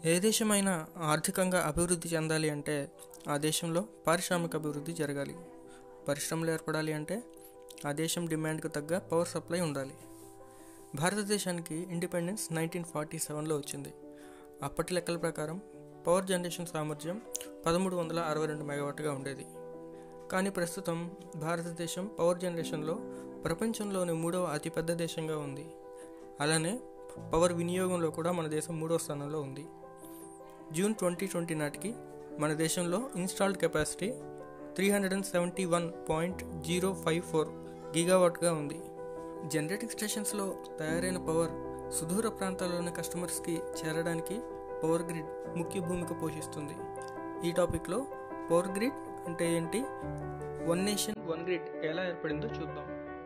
ఏ దేశమైనా ఆర్థికంగా అభివృద్ధి చెందాలి అంటే ఆ దేశంలో పారిశ్రామిక అభివృద్ధి జరగాలి పరిశ్రమలు ఏర్పడాలి అంటే ఆ దేశం డిమాండ్కు తగ్గ పవర్ సప్లై ఉండాలి భారతదేశానికి ఇండిపెండెన్స్ నైన్టీన్ ఫార్టీ సెవెన్లో వచ్చింది అప్పటి లెక్కల ప్రకారం పవర్ జనరేషన్ సామర్థ్యం పదమూడు వందల అరవై రెండు మెగావాట్గా ఉండేది కానీ ప్రస్తుతం భారతదేశం పవర్ జనరేషన్లో ప్రపంచంలోని మూడవ అతిపెద్ద దేశంగా ఉంది అలానే పవర్ వినియోగంలో కూడా మన దేశం మూడవ స్థానంలో ఉంది జూన్ ట్వంటీ ట్వంటీ నాటికి మన దేశంలో installed capacity three hundred and seventy one point zero five four గిగావాట్గా ఉంది జనరేటింగ్ స్టేషన్స్లో తయారైన పవర్ సుదూర ప్రాంతాల్లోని కస్టమర్స్కి చేరడానికి పవర్ గ్రిడ్ ముఖ్య భూమిక పోషిస్తుంది ఈ టాపిక్లో పవర్ గ్రిడ్ అంటే ఏంటి వన్ నేషన్ వన్ గ్రిడ్ ఎలా ఏర్పడిందో చూద్దాం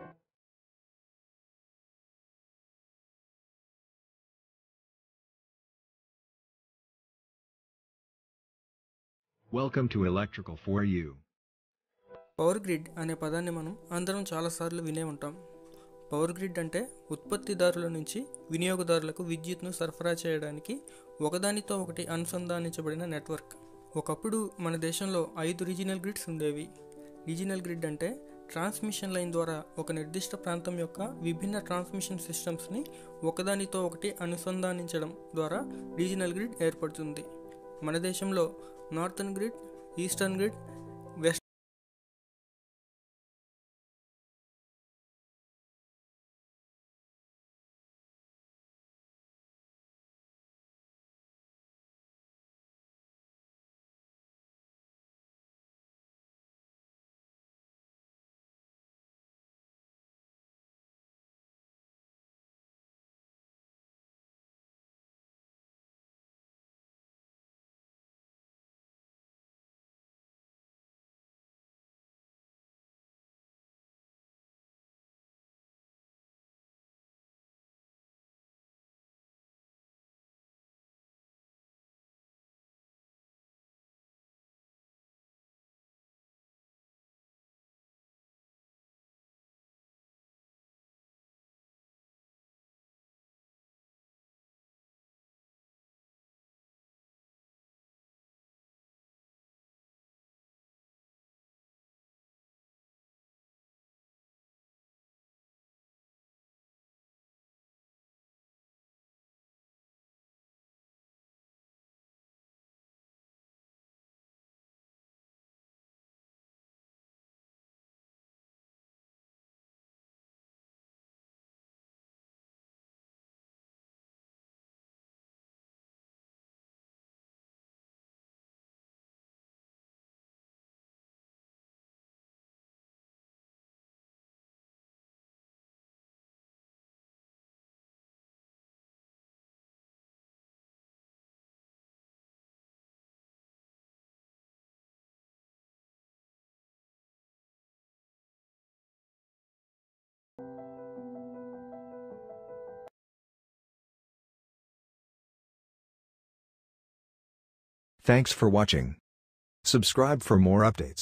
Welcome to Electrical for You. Power grid అనే పదాన్ని మనం అందరం చాలాసార్లు వినే ఉంటాం పవర్ గ్రిడ్ అంటే ఉత్పత్తిదారుల నుంచి వినియోగదారులకు విద్యుత్ను సరఫరా చేయడానికి ఒకదానితో ఒకటి అనుసంధానించబడిన నెట్వర్క్ ఒకప్పుడు మన దేశంలో ఐదు రీజినల్ గ్రిడ్స్ ఉండేవి రీజినల్ గ్రిడ్ అంటే ట్రాన్స్మిషన్ లైన్ ద్వారా ఒక నిర్దిష్ట ప్రాంతం యొక్క విభిన్న ట్రాన్స్మిషన్ సిస్టమ్స్ని ఒకదానితో ఒకటి అనుసంధానించడం ద్వారా రీజినల్ గ్రిడ్ ఏర్పడుతుంది మన దేశంలో northern grid eastern grid west Thanks for watching. Subscribe for more updates.